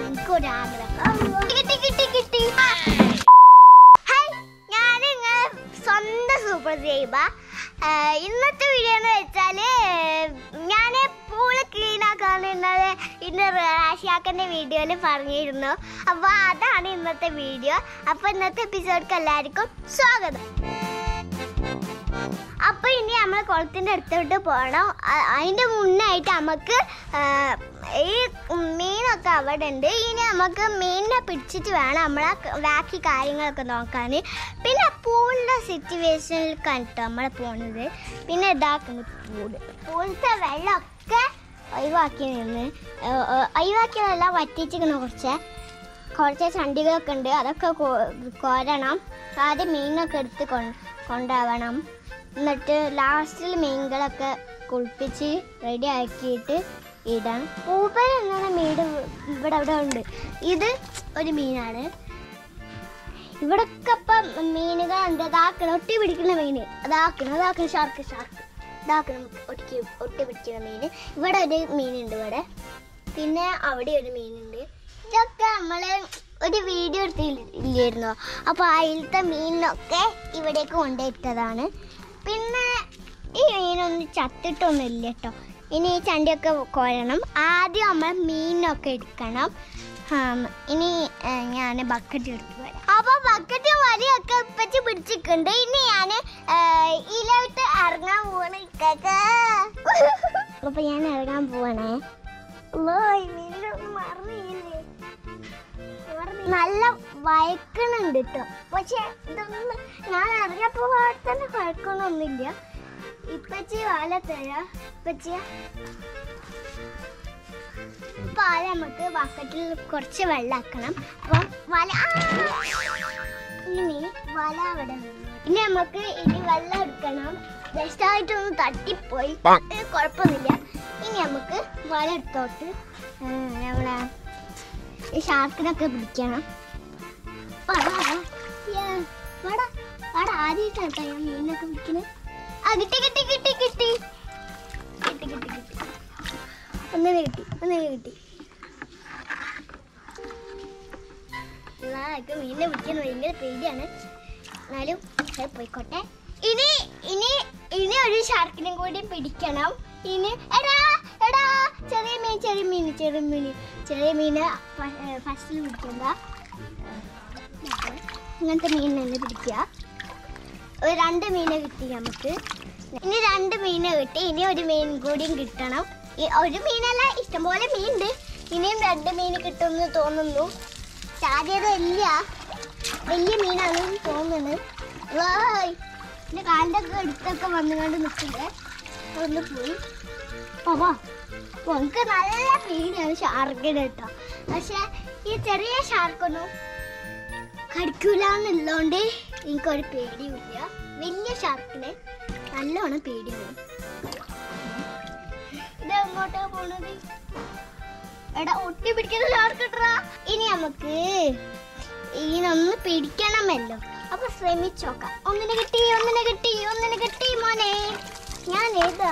എനിക്കൊരാഗ്രഹം കിട്ടി കിട്ടി കിട്ടി ഹായ് ഞാൻ നിങ്ങളെ സ്വന്തം സൂപ്പർ സേബ ഇന്നത്തെ വീഡിയോ എന്ന് വെച്ചാൽ ഞാൻ പൂള് ക്ലീൻ ആക്കാന്നുള്ളത് ഇന്ന് റാഷിയാക്കൻ്റെ വീഡിയോയിൽ പറഞ്ഞിരുന്നു അപ്പോൾ അതാണ് ഇന്നത്തെ വീഡിയോ അപ്പോൾ ഇന്നത്തെ എപ്പിസോഡ്ക്ക് എല്ലാവർക്കും സ്വാഗതം അപ്പൊ ഇനി നമ്മൾ കുളത്തിന്റെ അടുത്തോട്ട് പോകണം അ- അതിന്റെ മുന്നായിട്ട് നമുക്ക് ആ, ഈ മീനൊക്കെ അവിടെ ഉണ്ട് ഇനി നമുക്ക് മീനിനെ പിടിച്ചിട്ട് വേണം നമ്മളെ ക- ബാക്കി കാര്യങ്ങളൊക്കെ നോക്കാൻ പിന്നെ പൂളിന്റെ സിറ്റുവേഷനിൽ കണ്ടിട്ട് നമ്മൾ പോണത് പിന്നെ ഇതാക്കുന്നു പൂള് പൂളത്തെ വെള്ളമൊക്കെ ഒഴിവാക്കി നിന്ന് ഏ, ഏ, ഒഴിവാക്കിയതെല്ലാം വറ്റിച്ചിരിക്കുന്ന കുറച്ച് കുറച്ച് ചണ്ടികളൊക്കെ ഉണ്ട് അതൊക്കെ കൊ- കോരണം ആദ്യം മീനൊക്കെ എടുത്ത് കൊ- കൊണ്ടുപോകണം എന്നിട്ട് ലാസ്റ്റിൽ മീനുകളൊക്കെ കുളിപ്പിച്ച് റെഡി ആക്കിയിട്ട് ഇടാം ഊപ്പൽ എന്ന മീൻ ഇവിടെ ഇവിടെ ഉണ്ട് ഇത് ഒരു മീനാണ് ഇവിടൊക്കെ ഇപ്പം മീനുകൾ ഉണ്ട് അതാക്കണം ഒട്ടി പിടിക്കുന്ന മീൻ അതാക്കണം അതാക്കണം ഷാർക്ക് ഷാർക്ക് ഇതാക്കണം ഒട്ടി ഒട്ടി പിടിക്കുന്ന മീൻ ഇവിടെ ഒരു മീനുണ്ട് ഇവിടെ പിന്നെ അവിടെ ഒരു മീനുണ്ട് ഇതൊക്കെ നമ്മള് ഒരു വീഡിയോ എടുത്തില്ലായിരുന്നോ അപ്പൊ അതിലത്തെ മീനിനൊക്കെ ഇവിടേക്ക് കൊണ്ടുപോയിട്ടതാണ് പിന്നെ ഈ മീനൊന്നും ചത്തിട്ടൊന്നും ഇല്ല കേട്ടോ ഇനി ഈ ചണ്ടിയൊക്കെ കോരണം ആദ്യം നമ്മൾ മീനൊക്കെ എടുക്കണം ആം, ഇനി ഞാൻ ബക്കറ്റ് എടുത്ത് വരാം അപ്പൊ ബക്കറ്റ് വരിയൊക്കെ ഇപ്പച്ച് പിടിച്ചിട്ടുണ്ട് ഇനി ഞാൻ ഇതിലോട്ട് ഇറങ്ങാൻ പോവാണ് ഇക്കാക്ക. അപ്പൊ ഞാൻ ഇറങ്ങാൻ പോവാണേ അല്ലോ, ഈ മീനിനൊന്നും മറന്നില്ലേ നല്ല വയക്കണുണ്ട് കേട്ടോ പക്ഷെ ഇതൊന്നും ഞാൻ ഇറങ്ങിയപ്പോ തന്നെ വഴക്കണമൊന്നുമില്ല ഇപ്പച്ചി വാല തരാ ഇപ്പച്ചിയ ഇപ്പൊ ആദ്യം നമുക്ക് ബക്കറ്റിൽ കുറച്ച് വെള്ളമാക്കണം അപ്പം വല ആ! ഇനി വല അവിടെ നിന്നു. ഇനി നമുക്ക് ഇനി വെള്ളം എടുക്കണം ജസ്റ്റായിട്ടൊന്ന് തട്ടിപ്പോയി ഏ, കുഴപ്പമൊന്നുമില്ല ഇനി നമുക്ക് വല എടുത്തോട്ട് ഏ, നമ്മളെ ഈ ഷാർക്കിനൊക്കെ പിടിക്കണം വാടാ, വാടാ. യാ, വാടാ, വാടാ, ആദ്യമായിട്ടാണ് കേട്ടോ ഞാൻ മീനൊക്കെ പിടിക്കുന്നത് ആ കിട്ടി കിട്ടി കിട്ടി കിട്ടി കിട്ടി കിട്ടി കിട്ടി ഒന്നിനെ കിട്ടി ഒന്നിനെ കിട്ടി എനിക്ക് മീനിനെ പിടിക്കാൻ ഭയങ്കര പേടിയാണ് എന്നാലും അത് പോയിക്കോട്ടെ ഇനി ഇനി ഇനി ഒരു ഷാർക്കിനും കൂടി പിടിക്കണം ഇനി എടാ എടാ ചെറിയ മീൻ ചെറിയ മീൻ ചെറിയ മീൻ ചെറിയ മീന് ഫസ്റ്റിൽ പിടിക്കണ്ട ഇങ്ങനത്തെ മീൻ തന്നെ പിടിക്കുക ഒരു രണ്ട് മീനെ കിട്ടി നമുക്ക് ഇനി രണ്ട് മീനെ കിട്ടി ഇനി ഒരു മീൻ കൂടിയും കിട്ടണം ഈ ഒരു മീനല്ല ഇഷ്ടംപോലെ മീനുണ്ട് ഇനിയും രണ്ട് മീൻ കിട്ടുമെന്ന് തോന്നുന്നു സാധ്യത ഇല്ല വലിയ മീനാണെന്ന് തോന്നുന്നത് വായ് എന്റെ കാലിന്റെ ഒക്കെ അടുത്തൊക്കെ വന്നുകൊണ്ട് നിൽക്കണ്ടേ ഒന്ന് പോയി പോവാ നമുക്ക് നല്ല പേടിയാണ് ഷാർക്കിന് കേട്ടോ പക്ഷെ ഈ ചെറിയ ഷാർക്കൊന്നും കടിക്കൂല എന്നുള്ളതുകൊണ്ട് എനിക്കൊരു പേടിയുമില്ല വലിയ ഷാർക്കിനെ നല്ലോണം പേടിയാണ് ഇത് എങ്ങോട്ടാ പോണത് എടാ ഒട്ടി പിടിക്കുന്ന ഷാർക്ക് ഇട്ടറാ ഇനി നമുക്ക് ഇതിനൊന്ന് പിടിക്കണമല്ലോ അപ്പൊ ശ്രമിച്ചോക്കാം ഒന്നിനെ കിട്ടി ഒന്നിനെ കിട്ടി ഒന്നിനെ കിട്ടി മോനെ ഞാൻ ഏതാ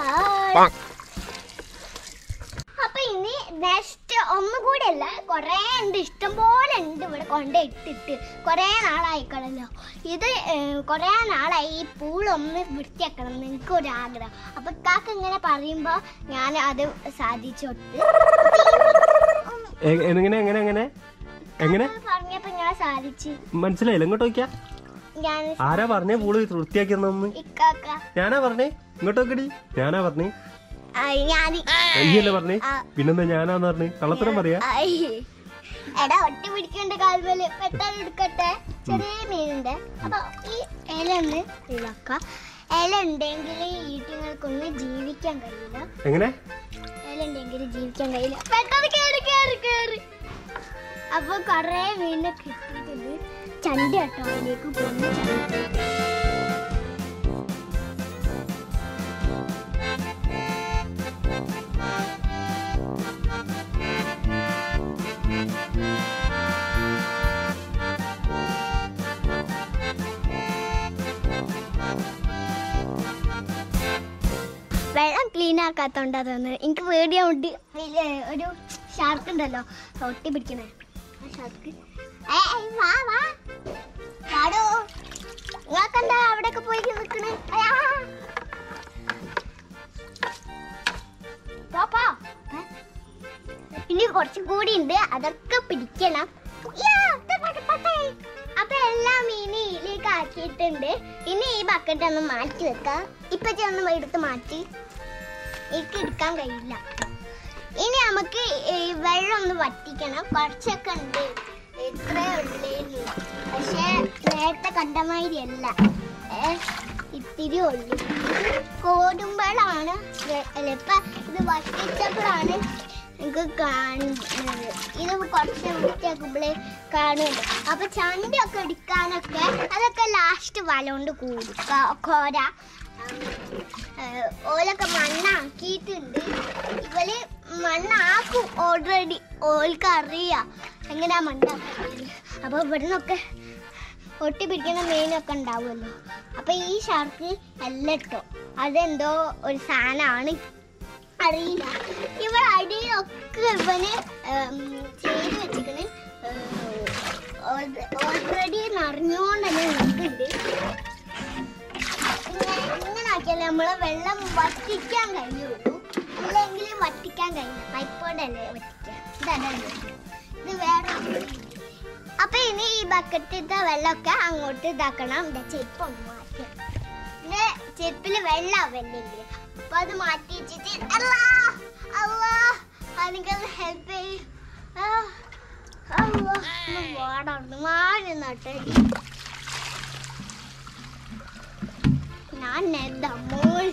അപ്പൊ ഇനി നെക്സ്റ്റ് ഒന്നും കൂടെ അല്ല കൊറേ ഉണ്ട് ഇഷ്ടം പോലെ ഉണ്ട് ഇവിടെ കൊണ്ട് ഇട്ടിട്ട് കൊറേ നാളായിക്കളല്ലോ ഇത് ഏഹ്, കൊറേ നാളായി ഈ പൂളൊന്ന് വൃത്തിയാക്കണം എന്ന് എനിക്കൊരു ആഗ്രഹം അപ്പൊ കാക്ക ഇങ്ങനെ പറയുമ്പോ ഞാൻ അത് സാധിച്ചു കൊടുത്ത് എ- എങ്ങനെ എങ്ങനെ എങ്ങനെ എങ്ങനെ പറഞ്ഞപ്പോ ഞാൻ സാധിച്ചു മനസ്സിലായില്ല ഇങ്ങോട്ട് നോക്കിയാ ഞാൻ ആരാ പറഞ്ഞേ പൂള് വൃത്തിയാക്കിയെന്നു ഇക്കാക്ക ഞാനാ പറഞ്ഞേ ഇങ്ങോട്ട് നോക്കടി ഞാനാ പറഞ്ഞേ ആ, ഞാൻ നീയല്ലേ പറഞ്ഞേ ആ. പിന്നെന്താ ഞാനാന്ന് പറഞ്ഞേ കള്ളത്തരം പറയാ ഐ. എടാ ഒട്ടി പിടിക്കേണ്ട കാൽമേല് പെട്ടെന്ന് എടുക്കട്ടെ ചെറിയ മീനുണ്ട് അപ്പൊ ഈ ഇല ഒന്ന് ഒഴിവാക്ക ഇല ഉണ്ടെങ്കിൽ ഈട്ടിങ്ങൾക്കൊന്നും ജീവിക്കാൻ കഴിയില്ല എങ്ങനെ ഇല ഉണ്ടെങ്കിൽ ജീവിക്കാൻ കഴിയില്ല പെട്ടെന്ന് കേറി കേറി കേറി അപ്പൊ കൊറേ മീനെ കിട്ടിയിട്ടുണ്ട് ചണ്ടി കേട്ടോ അതിലേക്ക് പോകുന്നു വെള്ളം ക്ലീൻ ആക്കാത്തോണ്ടാ തോന്നുന്നത് എനിക്ക് പേടിയാവുണ്ട് വലിയ ഒരു ഷാർക്ക് ഉണ്ടല്ലോ ഒട്ടി പിടിക്കണേ ആ ഷാർക്ക് ഏ ഏ, വാ വാ വാടോ നിങ്ങൾക്കെന്താ അവിടെയൊക്കെ പോയി നിൽക്കണേ അയ്യാ. പോ, പോ. ഏ? ഇനി കുറച്ചും കൂടി ഉണ്ട് അതൊക്കെ പിടിക്കണം യാ, ദേ പോട്ടെ, പോട്ടെ. അപ്പൊ എല്ലാ മീനും ഇതിലേക്ക് ആക്കിയിട്ടുണ്ട് ഇനി ഈ ബക്കറ്റ് ഒന്ന് മാറ്റി വെക്കാം ഇപ്പൊ ഒന്ന് എടുത്ത് മാറ്റി എനിക്ക് എടുക്കാൻ കഴിയില്ല ഇനി നമുക്ക് ഈ വെള്ളം ഒന്ന് വറ്റിക്കണം കുറച്ചൊക്കെ ഉണ്ട് ഇത്രേ ഉള്ളേന്ന് പക്ഷേ നേരത്തെ കണ്ട മാതിരി അല്ല ഏ, ഇത്തിരി ഉള്ളു കോരുമ്പോഴാണ് വെ- അല്ല, ഇപ്പൊ ഇത് വറ്റിച്ചപ്പോഴാണ് എനിക്ക് കാണുന്നത് ഇത് കുറച്ച് വൃത്തിയാക്കുമ്പോഴേ കാണുന്നുണ്ട് അപ്പൊ ചണ്ടിയൊക്കെ എടുക്കാനൊക്കെ അതൊക്കെ ലാസ്റ്റ് വല കൊണ്ട് കൂടും ക- കോര ഏഹ് ഓലൊക്കെ മണ്ണാക്കിയിട്ടുണ്ട് ഇവല് മണ്ണാക്കും ഓൾറെഡി ഓൾക്ക് അറിയാം എങ്ങനെയാ മണ്ണാക്കുന്നത് അപ്പൊ ഇവിടുന്നൊക്കെ ഒട്ടി പിടിക്കുന്ന മീനൊക്കെ ഉണ്ടാവുമല്ലോ അപ്പൊ ഈ ഷാർക്ക് അല്ല കേട്ടോ അതെന്തോ ഒരു സാധനമാണ് അറിയില്ല ഇവിടെ അടിയിലൊക്കെ ഇവന് ഉം, ചെയ്ത് വെച്ചിക്കണ് ഓൾറെഡി നിറഞ്ഞുകൊണ്ട് തന്നെ നിൽക്കുന്നുണ്ട് ഇങ്ങനെ ഇങ്ങനെ ആക്കിയാലേ നമ്മളെ വെള്ളം വറ്റിക്കാൻ കഴിയുള്ളൂ ഇല്ലെങ്കിൽ വറ്റിക്കാൻ കഴിയില്ല പൈപ്പോടല്ലേ വറ്റിക്കാൻ ഇതല്ലേ ഇത് വേറെ ഒരു രീതി. അപ്പൊ ഇനി ഈ ബക്കറ്റിത്തെ വെള്ളമൊക്കെ അങ്ങോട്ട് ഇതാക്കണം എന്റെ ചെരുപ്പ് ഒന്ന് മാറ്റി എന്റെ ചെരുപ്പില് വെള്ളാവല്ലെങ്കിൽ അപ്പൊ അത് മാറ്റി വെച്ചിട്ട് അല്ലാ അല്ലാ എനിക്കത് ഹെൽപ്പ് ചെയ്യും ആ, അല്ലാ, ഒന്ന് വാടാണ് മാറി നട്ടടി ഞാൻ എന്താ മോൾ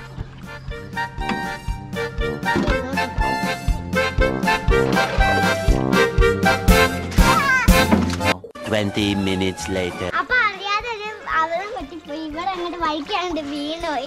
Twenty minutes later. അപ്പൊ അറിയാതെ ഒരു അവളും പറ്റിപ്പോയി ഇവിടെ അങ്ങോട്ട് വഴിക്കാണ്ട് വീണുപോയി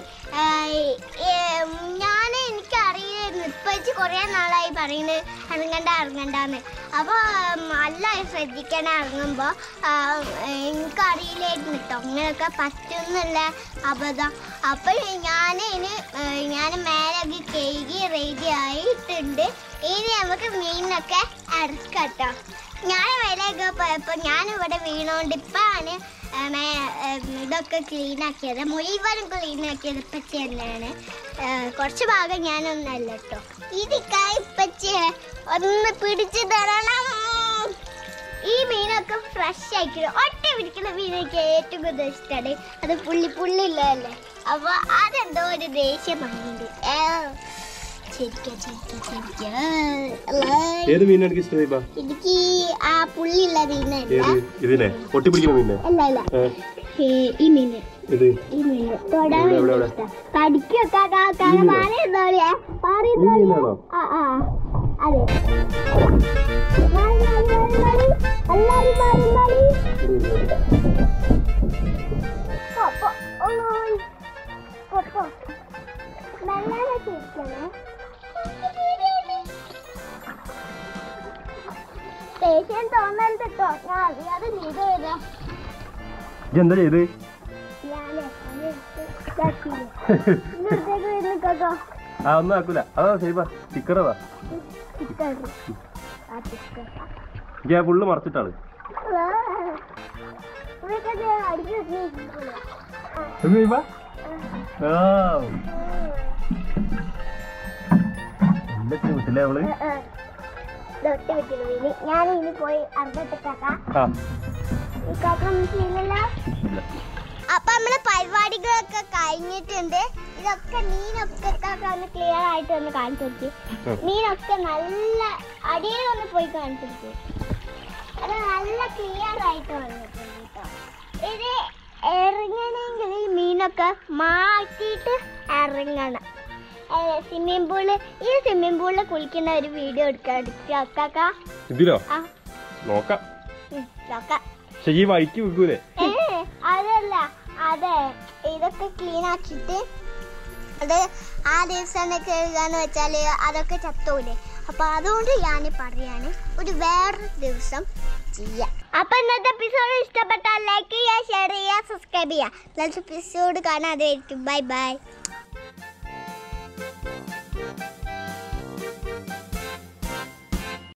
ഞാൻ എനിക്ക് അറിയില്ലായിരുന്നു ഇപ്പൊ വെച്ച് കുറെ നാളായി പറയുന്നത് ഇറങ്ങണ്ട ഇറങ്ങണ്ടെന്ന് അപ്പൊ നല്ല ശ്രദ്ധിക്കാൻ ഇറങ്ങുമ്പോ എനിക്ക് അറിയില്ലായിരുന്നു കേട്ടോ അങ്ങനെയൊക്കെ പറ്റുന്നുള്ള അബദ്ധം അപ്പൊ ഞാൻ ഇനി ഞാൻ മേലൊക്കെ കഴുകി റെഡി ആയിട്ടുണ്ട് ഇനി നമുക്ക് മീനൊക്കെ ഇറക്കട്ടോ ഞാൻ വിലയൊക്കെ പോയപ്പോ ഞാൻ ഇവിടെ വീണോണ്ട് ഇപ്പാണ് ആ, മേ- ഏ, ഇതൊക്കെ ക്ലീൻ ആക്കിയത് മുഴുവനും ക്ലീൻ ആക്കിയത് ഇപ്പച്ചി തന്നെയാണ് ഏ, കുറച്ച് ഭാഗം ഞാനൊന്നല്ല കേട്ടോ ഇതിക്കായി ഇപ്പച്ചി ഒന്ന് പിടിച്ചു തരണം ഈ മീനൊക്കെ ഫ്രഷ് ആയിരിക്കണം ഒറ്റ പിടിക്കുന്ന മീനൊക്കെ ഏറ്റവും കൂടുതൽ ഇഷ്ടമാണ് അത് പുള്ളി പുള്ളില്ലല്ലേ അപ്പൊ അതെന്തോ ഒരു ദേഷ്യം ഭംഗിയുണ്ട് ഏ, ചിരിക്കാം ചിരിക്കാം ചിരിക്കാം അല്ലേ ഏത് മീനാണ് എനിക്ക് ഇഷ്ടമായി ബാ എനിക്ക് ആ പുള്ളിയുള്ള മീനല്ല ഏത് ഇതിനെ ഒട്ടിപ്പിടിക്കുന്ന മീനെ അല്ല അല്ല ഏ, ഏ, ഈ മീന് ഇത് ഈ മീന് തൊടാൻ എവിടെ, എവിടെ, എവിടെ? ഇഷ്ടം. കടിക്കൊക്കെ കാക്കാ ഈ മീനോ? പറയുന്നോളിയാ ഈ പറയുന്നോളിയാ മീനാണോ ആ ആ അതെ മാറി, മാറി, മാറി, മാറി. എല്ലാരും മാറി, മാറി. പോ, പോ. ഓയ്. പോ, പോ. മെല്ലെ ചിരിക്കണേ. ദേഷ്യം തോന്നരുത് കേട്ടോ ഞാൻ അറിയാതെ ചെയ്തു തരാം ഇജ്ജ് എന്താ ചെയ്ത് ഞാനേ അത് ഇതാക്കിയില്ലേ. ഇന്നത്തേക്ക് വരുന്നിട്ടോ ആ ഒന്നും ആക്കൂല അതാ സേബാ സ്റ്റിക്കർ അതാ ചിക്കൻ ആ ചിക്കൻ ഇജ്ജ് ആ ഫുള്ള് മറച്ചിട്ടാണ് ഇവിടെയൊക്കെ അടിച്ചു വെച്ചിരിക്കുന്നു എന്ത് സേബാ ആ എന്റെ വീട്ടിലെ അവള് ദൊട്ടി വെച്ചിരുന്നു ഞാൻ ഇനി പോയി അർദ്ധത്തൊക്കെ ആ ഈ കാക്ക മനസ്സിലല്ലോ ഇല്ല അപ്പൊ നമ്മള് പരിപാടികളൊക്കെ കഴിഞ്ഞിട്ടുണ്ട് ഇതൊക്കെ മീനൊക്കെ ഒന്ന് ക്ലിയർ ആയിട്ട് ഒന്ന് കാണിച്ചു കൊടുക്കി ഉം. മീനൊക്കെ നല്ല അടിയിൽ ഒന്ന് പോയി കാണിച്ചു കൊടുക്കി അത് നല്ല ക്ലിയർ ആയിട്ട് വന്നിട്ടുണ്ട് കേട്ടോ ഇത് ഇറങ്ങണമെങ്കിൽ ഈ മീനൊക്കെ മാറ്റിയിട്ട് ഇറങ്ങണം സ്വിമ്മിംഗ് പൂള് ഈ സ്വിമ്മിംഗ് പൂളിൽ കുളിക്കുന്ന ഒരു വീഡിയോ എടുക്കാൻ എടുക്കാക്ക ഇതിലോ ആ നോക്കാം ഉം, നോക്കാം പക്ഷെ ഈ വഴിക്ക് വെക്കൂലേ ഏ, അതല്ല അതെ ഇതൊക്കെ ക്ലീൻ ആക്കിയിട്ട് അത് ആ ദിവസം കഴുകാന്ന് വെച്ചാല് അതൊക്കെ ചത്തൂലേ അപ്പൊ അതുകൊണ്ട് ഞാൻ പറയാണ് ഒരു വേറൊരു ദിവസം ചെയ്യാം അപ്പൊ ഇന്നത്തെ എപ്പിസോഡ് ഇഷ്ടപ്പെട്ടാൽ ലൈക്ക് ചെയ്യുക ഷെയർ ചെയ്യുക സബ്സ്ക്രൈബ് ചെയ്യുക നെക്സ്റ്റ് എപ്പിസോഡ് കാണാതെ ബൈ ബൈ